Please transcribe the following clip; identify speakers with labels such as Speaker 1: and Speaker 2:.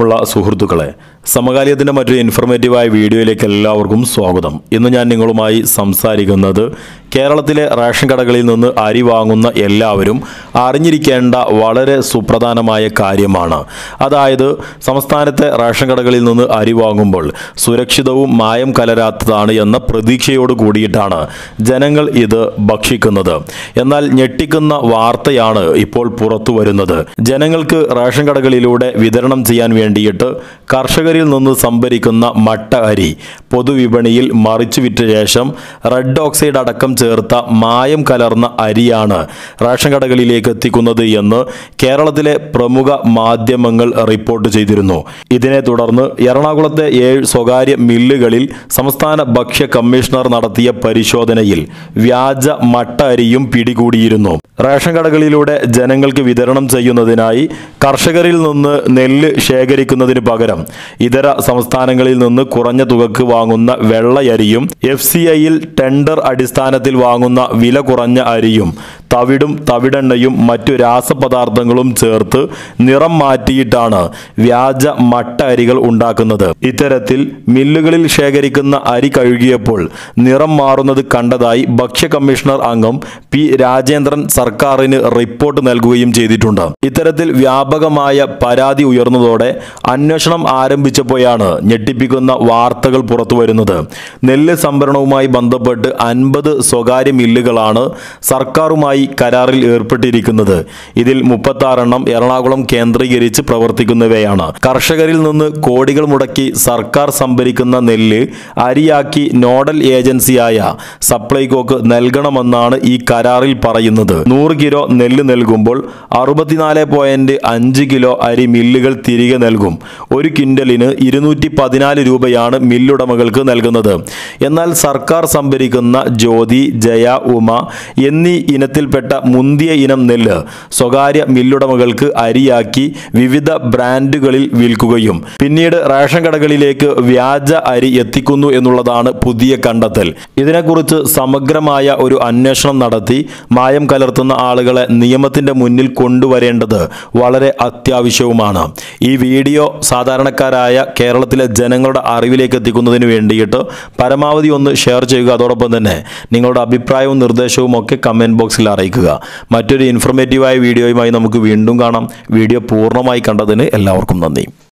Speaker 1: പ്രിയമുള്ള സുഹൃത്തുക്കളെ സമകാലീനത്തിൻ്റെ മറ്റൊരു ഇൻഫർമേറ്റീവായ വീഡിയോയിലേക്ക് എല്ലാവർക്കും സ്വാഗതം ഇന്ന് ഞാൻ നിങ്ങളുമായി സംസാരിക്കുന്നത് കേരളത്തിലെ റേഷൻ കടകളിൽ നിന്ന് അരി വാങ്ങുന്ന എല്ലാവരും അറിഞ്ഞിരിക്കേണ്ട വളരെ സുപ്രധാനമായ കാര്യമാണ് അതായത് സംസ്ഥാനത്തെ റേഷൻ കടകളിൽ നിന്ന് അരി വാങ്ങുമ്പോൾ സുരക്ഷിതവും മായം കലരാത്തതാണ് എന്ന പ്രതീക്ഷയോട് കൂടിയിട്ടാണ് ജനങ്ങൾ ഇത് ഭക്ഷിക്കുന്നത് എന്നാൽ ഞെട്ടിക്കുന്ന വാർത്തയാണ് ഇപ്പോൾ പുറത്തു വരുന്നത് ജനങ്ങൾക്ക് റേഷൻ കടകളിലൂടെ വിതരണം ചെയ്യാൻ വേണ്ടിയിട്ട് കർഷകരിൽ നിന്ന് സംഭരിക്കുന്ന മട്ട അരി പൊതുവിപണിയിൽ മറിച്ചു വിറ്റ ശേഷം റെഡ് ഓക്സൈഡ് അടക്കം ചേർത്ത മായം കലർന്ന അരിയാണ് റേഷൻ കടകളിലേക്ക് എത്തിക്കുന്നത് എന്ന് കേരളത്തിലെ പ്രമുഖ മാധ്യമങ്ങൾ റിപ്പോർട്ട് ചെയ്തിരുന്നു ഇതിനെ തുടർന്ന് എറണാകുളത്തെ ഏഴ് സ്വകാര്യ മില്ലുകളിൽ സംസ്ഥാന ഭക്ഷ്യ കമ്മീഷണർ നടത്തിയ പരിശോധനയിൽ വ്യാജ മട്ട അരിയും പിടികൂടിയിരുന്നു റേഷൻ കടകളിലൂടെ ജനങ്ങൾക്ക് വിതരണം ചെയ്യുന്നതിനായി കർഷകരിൽ നിന്ന് നെല്ല് ശേഖരിക്കുന്നതിന് പകരം ഇതര സംസ്ഥാനങ്ങളിൽ നിന്ന് കുറഞ്ഞ തുകക്ക് വാങ്ങുന്ന വെള്ളയരിയും എഫ് സി ഐയിൽ ടെൻഡർ അടിസ്ഥാനത്തിൽ വാങ്ങുന്ന വില കുറഞ്ഞ അരിയും തവിടും തവിടെണ്ണയും മറ്റു രാസപദാർത്ഥങ്ങളും ചേർത്ത് നിറം മാറ്റിയിട്ടാണ് വ്യാജ മട്ട അരികൾ ഉണ്ടാക്കുന്നത് ഇത്തരത്തിൽ മില്ലുകളിൽ ശേഖരിക്കുന്ന അരി കഴുകിയപ്പോൾ നിറം മാറുന്നത് കണ്ടതായി ഭക്ഷ്യ കമ്മീഷണർ അംഗം പി രാജേന്ദ്രൻ സർക്കാരിന് റിപ്പോർട്ട് നൽകുകയും ചെയ്തിട്ടുണ്ട് ഇത്തരത്തിൽ വ്യാപകമായ പരാതി ഉയർന്നതോടെ അന്വേഷണം ആരംഭിച്ചപ്പോഴാണ് ഞെട്ടിപ്പിക്കുന്ന വാർത്തകൾ പുറത്തു വരുന്നത് നെല്ല് സംഭരണവുമായി ബന്ധപ്പെട്ട് അൻപത് സ്വകാര്യ മില്ലുകളാണ് സർക്കാരുമായി കരാറിൽ ഏർപ്പെട്ടിരിക്കുന്നത് ഇതിൽ മുപ്പത്താറെണ്ണം എറണാകുളം കേന്ദ്രീകരിച്ച് പ്രവർത്തിക്കുന്നവയാണ് കർഷകരിൽ നിന്ന് കോടികൾ മുടക്കി സർക്കാർ സംഭരിക്കുന്ന നെല്ല് അരിയാക്കി നോഡൽ ഏജൻസിയായ സപ്ലൈകോക്ക് നൽകണമെന്നാണ് ഈ കരാറിൽ പറയുന്നത് നൂറ് കിലോ നെല്ല് നൽകുമ്പോൾ അറുപത്തിനാല് പോയിന്റ് അഞ്ച് കിലോ അരി മില്ലുകൾ തിരികെ നൽകും ഒരു ക്വിൻ്റലിന് ഇരുന്നൂറ്റി പതിനാല് രൂപയാണ് മില്ലുടമകൾക്ക് നൽകുന്നത് എന്നാൽ സർക്കാർ സംഭരിക്കുന്ന ജ്യോതി ജയ ഉമ എന്നീ ഇനത്തിൽപ്പെട്ട മുന്തിയ ഇനം നെല്ല് സ്വകാര്യ മില്ലുടമകൾക്ക് അരിയാക്കി വിവിധ ബ്രാൻഡുകളിൽ വിൽക്കുകയും പിന്നീട് റേഷൻ കടകളിലേക്ക് വ്യാജ അരി എത്തിക്കുന്നു എന്നുള്ളതാണ് പുതിയ കണ്ടെത്തൽ ഇതിനെക്കുറിച്ച് സമഗ്രമായ ഒരു അന്വേഷണം നടത്തി മായം കലർത്തുന്ന ആളുകളെ നിയമത്തിന്റെ മുന്നിൽ കൊണ്ടുവരേണ്ടത് വളരെ അത്യാവശ്യവുമാണ് ഈ വീഡിയോ സാധാരണക്കാരായ കേരളത്തിലെ ജനങ്ങളുടെ അറിവിലേക്ക് എത്തിക്കുന്നതിന് വേണ്ടിയിട്ട് പരമാവധി ഒന്ന് ഷെയർ ചെയ്യുക അതോടൊപ്പം തന്നെ നിങ്ങളുടെ അഭിപ്രായവും നിർദ്ദേശവും ഒക്കെ കമൻറ്റ് ബോക്സിൽ അറിയിക്കുക മറ്റൊരു ഇൻഫർമേറ്റീവായ വീഡിയോയുമായി നമുക്ക് വീണ്ടും കാണാം വീഡിയോ പൂർണ്ണമായി കണ്ടതിന് എല്ലാവർക്കും നന്ദി